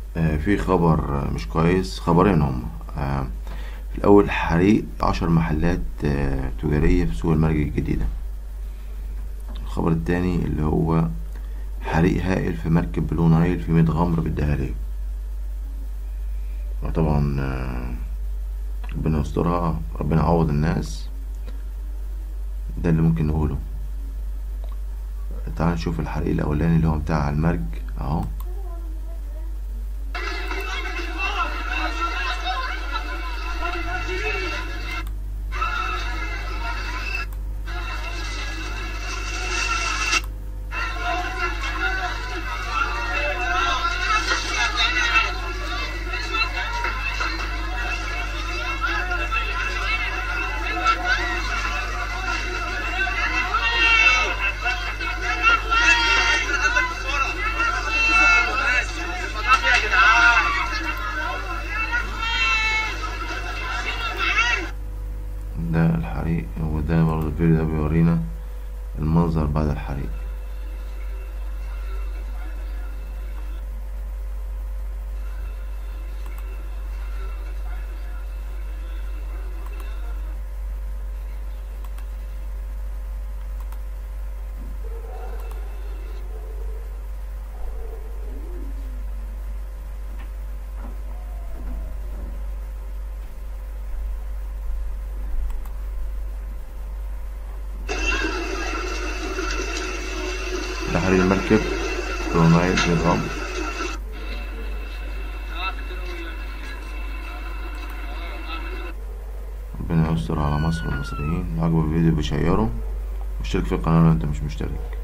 آه، في خبر آه، مش كويس خبرين هم آه، في الأول حريق عشر محلات آه، تجارية في سوق المرج الجديدة الخبر التاني اللي هو حريق هائل في مركب بلو نايل في ميت غمر بالدهالية وطبعا آه، ربنا يسترها ربنا يعوض الناس ده اللي ممكن نقوله تعال نشوف الحريق الأولاني اللي هو بتاع المرج أهو ده الحريق وده برضه الفيديو ده بيورينا المنظر بعد الحريق ده حريق المركب كرونايل نظام ربنا يستر على مصر والمصريين اللي عجبه الفيديو بيشيره واشترك في القناة لو انت مش مشترك